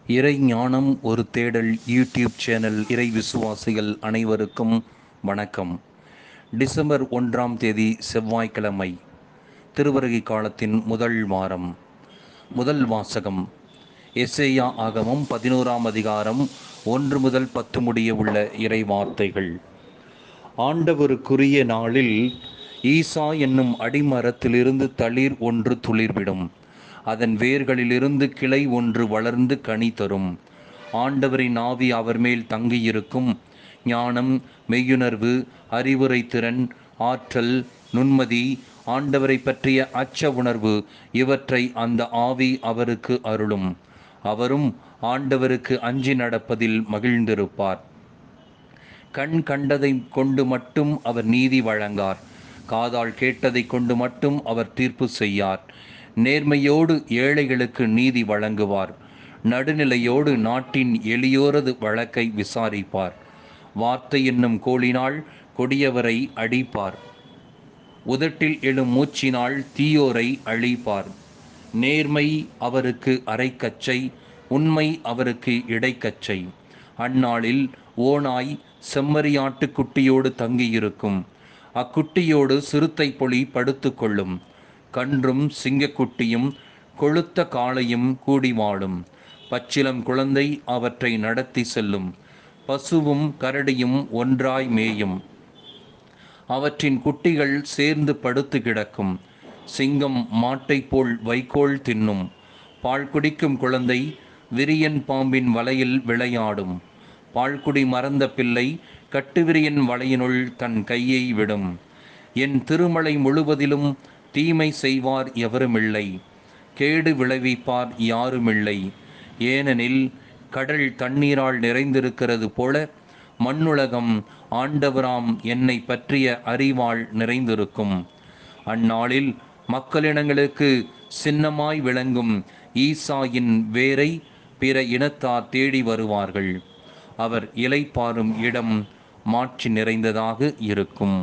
இறை ஞானம் ஒரு தேடல் யூடியூப் சேனல் இறை விசுவாசிகள் அனைவருக்கும் வணக்கம் டிசம்பர் ஒன்றாம் தேதி செவ்வாய்க்கிழமை திருவருகை காலத்தின் முதல் வாரம் முதல் வாசகம் எசேயா ஆகமம் பதினோராம் அதிகாரம் ஒன்று முதல் பத்து முடிய உள்ள இறை வார்த்தைகள் ஆண்டவருக்குரிய நாளில் ஈசா என்னும் அடிமரத்திலிருந்து தளிர் ஒன்று துளிர்விடும் அதன் வேர்களிலிருந்து கிளை ஒன்று வளர்ந்து கனி தரும் ஆண்டவரின் ஆவி அவர் மேல் தங்கியிருக்கும் ஞானம் மெய்யுணர்வு அறிவுரை திறன் ஆற்றல் நுண்மதி ஆண்டவரை பற்றிய அச்ச உணர்வு இவற்றை அந்த ஆவி அவருக்கு அருளும் அவரும் ஆண்டவருக்கு அஞ்சி நடப்பதில் மகிழ்ந்திருப்பார் கண் கண்டதை கொண்டு மட்டும் அவர் நீதி வழங்கார் காதால் கேட்டதை கொண்டு மட்டும் அவர் தீர்ப்பு செய்யார் நேர்மையோடு ஏழைகளுக்கு நீதி வழங்குவார் நடுநிலையோடு நாட்டின் எளியோரது வழக்கை விசாரிப்பார் வார்த்தை என்னும் கோளினால் கொடியவரை அடிப்பார் உதட்டில் எழும் மூச்சினால் தீயோரை அழிப்பார் நேர்மை அவருக்கு அரைக்கச்சை உண்மை அவருக்கு இடைக்கச்சை அந்நாளில் ஓனாய் செம்மறியாட்டு குட்டியோடு தங்கியிருக்கும் அக்குட்டியோடு சிறுத்தை பொலி படுத்து கொள்ளும் கன்றும் சிங்கக்குட்டியும் கொழுத்த காளையும் கூடி வாழும் பச்சிலம் குழந்தை அவற்றை நடத்தி செல்லும் பசுவும் கரடியும் ஒன்றாய் மேயும் அவற்றின் குட்டிகள் சேர்ந்து படுத்து கிடக்கும் சிங்கம் மாட்டைப் போல் வைக்கோல் தின்னும் பால் குடிக்கும் குழந்தை விரியன் பாம்பின் வலையில் விளையாடும் பால்குடி மறந்த பிள்ளை கட்டுவிரியன் வலையினுள் தன் கையை விடும் என் திருமலை முழுவதிலும் தீமை செய்வார் எவருமில்லை கேடு விளைவிப்பார் யாருமில்லை ஏனெனில் கடல் தண்ணீரால் நிறைந்திருக்கிறது போல மண்ணுலகம் ஆண்டவராம் என்னை பற்றிய அறிவால் நிறைந்திருக்கும் அந்நாளில் மக்களினங்களுக்கு சின்னமாய் விளங்கும் ஈசாயின் வேரை பிற இனத்தார் தேடி வருவார்கள் அவர் இலைப்பாரும் இடம் மாட்சி நிறைந்ததாக இருக்கும்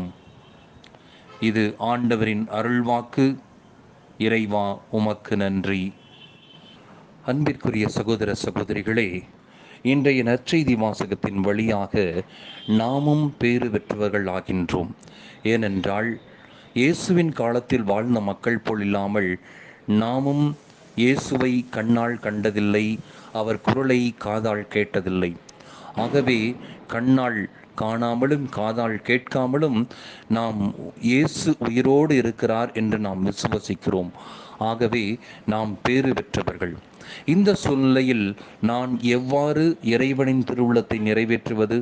இது ஆண்டவரின் அருள்வாக்கு இறைவா உமக்கு நன்றி அன்பிற்குரிய சகோதர சகோதரிகளே இன்றைய நற்செய்தி வாசகத்தின் வழியாக நாமும் பேறு பெற்றவர்கள் ஆகின்றோம் ஏனென்றால் இயேசுவின் காலத்தில் வாழ்ந்த மக்கள் போல் இல்லாமல் நாமும் இயேசுவை கண்ணால் கண்டதில்லை அவர் குரலை காதால் கேட்டதில்லை ஆகவே கண்ணால் காணாமலும் காதால் கேட்காமலும் நாம் இயேசு உயிரோடு இருக்கிறார் என்று நாம் விசுவசிக்கிறோம் ஆகவே நாம் பேறு பெற்றவர்கள் இந்த சூழ்நிலையில் நான் எவ்வாறு இறைவனின் திருவுளத்தை நிறைவேற்றுவது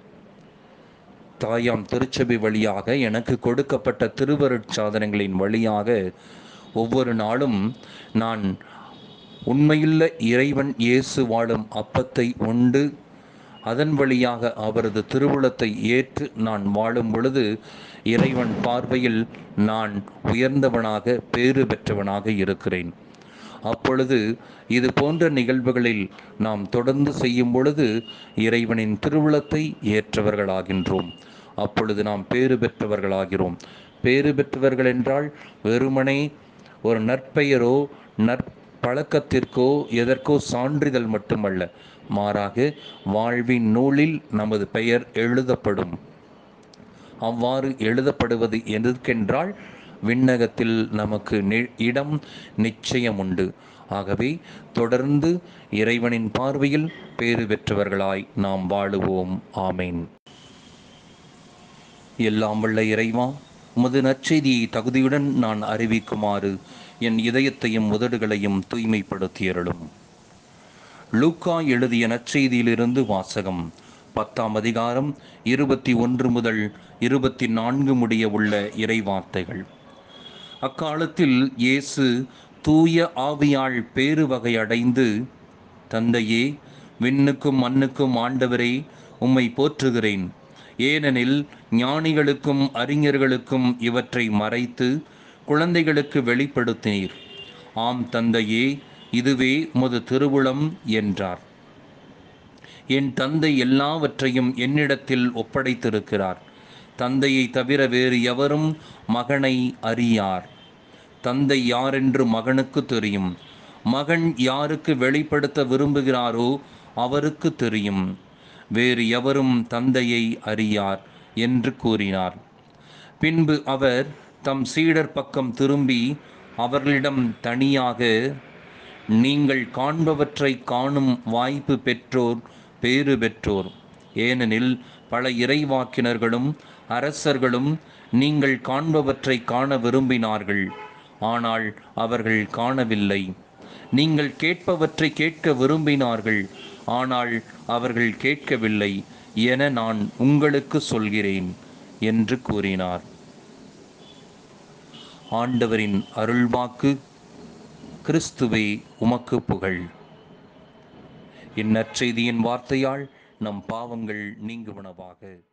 தாயாம் திருச்சபை வழியாக எனக்கு கொடுக்கப்பட்ட திருவருட்சாதனங்களின் வழியாக ஒவ்வொரு நாளும் நான் உண்மையுள்ள இறைவன் இயேசு வாழும் அப்பத்தை உண்டு அதன் வழியாக அவரது திருவுளத்தை ஏற்று நான் வாழும் பொழுது இறைவன் பார்வையில் நான் உயர்ந்தவனாக பேறு பெற்றவனாக இருக்கிறேன் அப்பொழுது இது போன்ற நிகழ்வுகளில் நாம் தொடர்ந்து செய்யும் பொழுது இறைவனின் திருவுளத்தை ஏற்றவர்களாகின்றோம் அப்பொழுது நாம் பேறு பெற்றவர்களாகிறோம் பேறு பெற்றவர்கள் என்றால் வெறுமனே ஒரு நற்பெயரோ நற்பழக்கத்திற்கோ எதற்கோ சான்றிதழ் மட்டுமல்ல மாறாக வாழ்வின் நூலில் நமது பெயர் எழுதப்படும் அவ்வாறு எழுதப்படுவது எதற்கென்றால் விண்ணகத்தில் நமக்கு இடம் நிச்சயம் உண்டு ஆகவே தொடர்ந்து இறைவனின் பார்வையில் பேறு பெற்றவர்களாய் நாம் வாழுவோம் ஆமேன் எல்லாம் வல்ல இறைவா உமது நற்செய்தியை தகுதியுடன் நான் அறிவிக்குமாறு என் இதயத்தையும் உதடுகளையும் தூய்மைப்படுத்தியருளும் லூக்கா எழுதிய நற்செய்தியிலிருந்து வாசகம் பத்தாம் அதிகாரம் இருபத்தி ஒன்று முதல் இருபத்தி நான்கு முடிய உள்ள இறைவார்த்தைகள் அக்காலத்தில் இயேசு தூய ஆவியால் பேறு வகை அடைந்து தந்தையே விண்ணுக்கும் மண்ணுக்கும் ஆண்டவரே உம்மை போற்றுகிறேன் ஏனெனில் ஞானிகளுக்கும் அறிஞர்களுக்கும் இவற்றை மறைத்து குழந்தைகளுக்கு வெளிப்படுத்தினீர் ஆம் தந்தையே இதுவே உமது திருவுளம் என்றார் என் தந்தை எல்லாவற்றையும் என்னிடத்தில் ஒப்படைத்திருக்கிறார் தந்தையை தவிர வேறு எவரும் மகனை அறியார் தந்தை யாரென்று மகனுக்கு தெரியும் மகன் யாருக்கு வெளிப்படுத்த விரும்புகிறாரோ அவருக்கு தெரியும் வேறு எவரும் தந்தையை அறியார் என்று கூறினார் பின்பு அவர் தம் சீடர் பக்கம் திரும்பி அவர்களிடம் தனியாக நீங்கள் காண்பவற்றை காணும் வாய்ப்பு பெற்றோர் பேறு பெற்றோர் ஏனெனில் பல இறைவாக்கினர்களும் அரசர்களும் நீங்கள் காண்பவற்றை காண விரும்பினார்கள் ஆனால் அவர்கள் காணவில்லை நீங்கள் கேட்பவற்றை கேட்க விரும்பினார்கள் ஆனால் அவர்கள் கேட்கவில்லை என நான் உங்களுக்கு சொல்கிறேன் என்று கூறினார் ஆண்டவரின் அருள்வாக்கு கிறிஸ்துவே உமக்கு புகழ் இந்நற்செய்தியின் வார்த்தையால் நம் பாவங்கள் நீங்குவனவாக